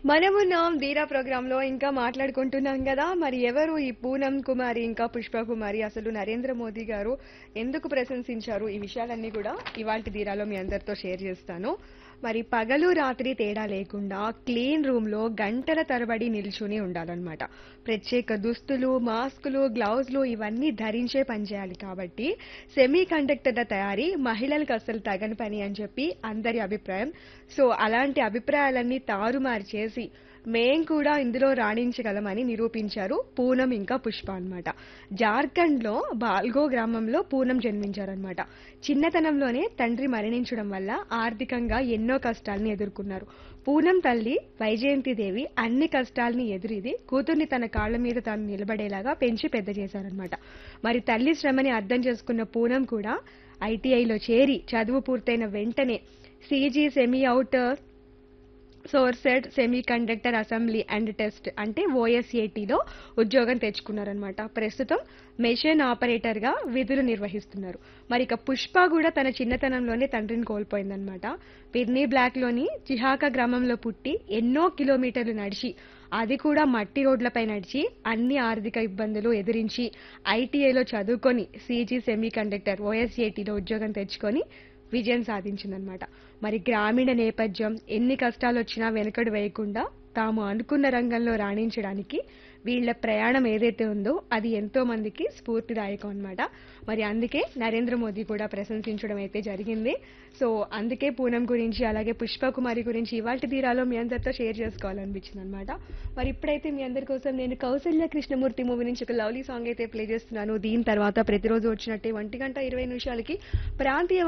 మనమున్నాం వీరా ప్రోగ్రామ్ లో ఇంకా మాట్లాడుకుంటున్నాం కదా మరి ఎవరు ఈ పూనం కుమారి ఇంకా పుష్ప కుమారి అసలు నరేంద్ర మోదీ గారు ఎందుకు ప్రశంసించారు ఈ విషయాలన్నీ కూడా ఇవాళ ధీరాలో మీ అందరితో షేర్ చేస్తాను మరి పగలు రాత్రి తేడా లేకుండా క్లీన్ రూమ్ లో గంటల తరబడి నిల్చుని ఉండాలన్నమాట ప్రత్యేక దుస్తులు మాస్కులు గ్లౌజ్లు ఇవన్నీ ధరించే పనిచేయాలి కాబట్టి సెమీ కండక్టర్ల తయారీ మహిళలకు అసలు తగని పని అని చెప్పి అందరి అభిప్రాయం సో అలాంటి అభిప్రాయాలన్నీ తారుమారు చేసి మేం కూడా ఇందులో రాణించగలమని నిరూపించారు పూనం ఇంకా పుష్ప అన్నమాట జార్ఖండ్ లో బాల్గో గ్రామంలో పూనం జన్మించారనమాట చిన్నతనంలోనే తండ్రి మరణించడం వల్ల ఆర్థికంగా ఎన్నో కష్టాల్ని ఎదుర్కొన్నారు పూనం తల్లి వైజయంతి దేవి అన్ని కష్టాల్ని ఎదురిది కూతుర్ని తన కాళ్ల మీద తాను నిలబడేలాగా పెంచి పెద్ద చేశారనమాట మరి తల్లి శ్రమని అర్థం చేసుకున్న పూనం కూడా ఐటీఐలో చేరి చదువు పూర్తయిన వెంటనే CG semi outsourced semiconductor assembly and test అంటే ఓఎస్ఏటీలో ఉద్యోగం తెచ్చుకున్నారనమాట ప్రస్తుతం మెషిన్ ఆపరేటర్ గా విధులు నిర్వహిస్తున్నారు మరి ఇక పుష్ప కూడా తన చిన్నతనంలోనే తండ్రిని కోల్పోయిందనమాట పిర్నీ బ్లాక్ లోని చిహాక గ్రామంలో పుట్టి ఎన్నో కిలోమీటర్లు నడిచి అది కూడా మట్టి రోడ్లపై నడిచి అన్ని ఆర్థిక ఇబ్బందులు ఎదిరించి ఐటీఐలో చదువుకొని సీజీ సెమీ కండక్టర్ ఓఎస్ఏటీలో ఉద్యోగం తెచ్చుకొని విజయం సాధించిందనమాట మరి గ్రామీణ నేపథ్యం ఎన్ని కష్టాలు వచ్చినా వెనుకడు వేయకుండా తాము అనుకున్న రంగంలో రాణించడానికి వీళ్ళ ప్రయాణం ఏదైతే ఉందో అది ఎంతో మందికి స్ఫూర్తిదాయకం అన్నమాట మరి అందుకే నరేంద్ర మోదీ కూడా ప్రశంసించడం అయితే జరిగింది సో అందుకే పూనం గురించి అలాగే పుష్ప కుమారి గురించి ఇవాళ తీరాలో మీ అందరితో షేర్ చేసుకోవాలనిపించింది అనమాట మరి ఇప్పుడైతే మీ అందరి కోసం నేను కౌసల్య కృష్ణమూర్తి మూవీ నుంచి ఒక లవ్లీ సాంగ్ అయితే ప్లే చేస్తున్నాను దీని తర్వాత ప్రతిరోజు వచ్చినట్టే ఒంటి గంట ఇరవై నిమిషాలకి ప్రాంతీయ